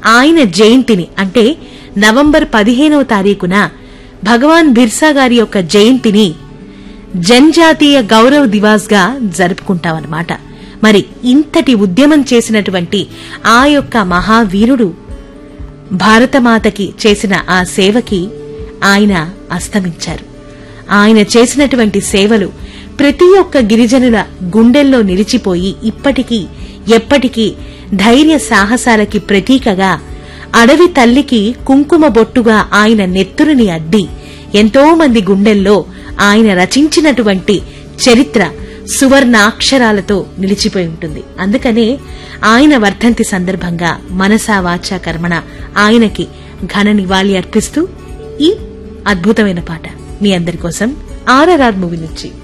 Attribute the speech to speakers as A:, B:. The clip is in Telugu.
A: ఆయన జయంతిని అంటే నవంబర్ పదిహేనవ తారీఖున భగవాన్ బిర్సా గారి యొక్క జయంతిని జనజాతీయ గౌరవ్ దివాస్ గా జరుపుకుంటామన్నమాట మరి ఇంతటి ఉద్యమం చేసినటువంటి ఆ యొక్క మహావీరుడు భారతమాతకి చేసిన ఆ సేవకి ఆయన అస్తమించారు ఆయన చేసినటువంటి సేవలు ప్రతి ఒక్క గిరిజనుల గుండెల్లో నిలిచిపోయి ఇప్పటికీ ఎప్పటికీ ధైర్య సాహసాలకి ప్రతీకగా అడవి తల్లికి కుంకుమ బొట్టుగా ఆయన నెత్తురుని అద్ది ఎంతో మంది గుండెల్లో ఆయన రచించినటువంటి చరిత్ర సువర్ణాక్షరాలతో నిలిచిపోయి ఉంటుంది అందుకనే ఆయన వర్ధంతి సందర్భంగా మనసా వాచా కర్మణ ఆయనకి ఘన నివాళి అర్పిస్తూ ఈ అద్భుతమైన పాట మీ అందరి కోసం ఆర్ఆర్ఆర్ మూవీ నుంచి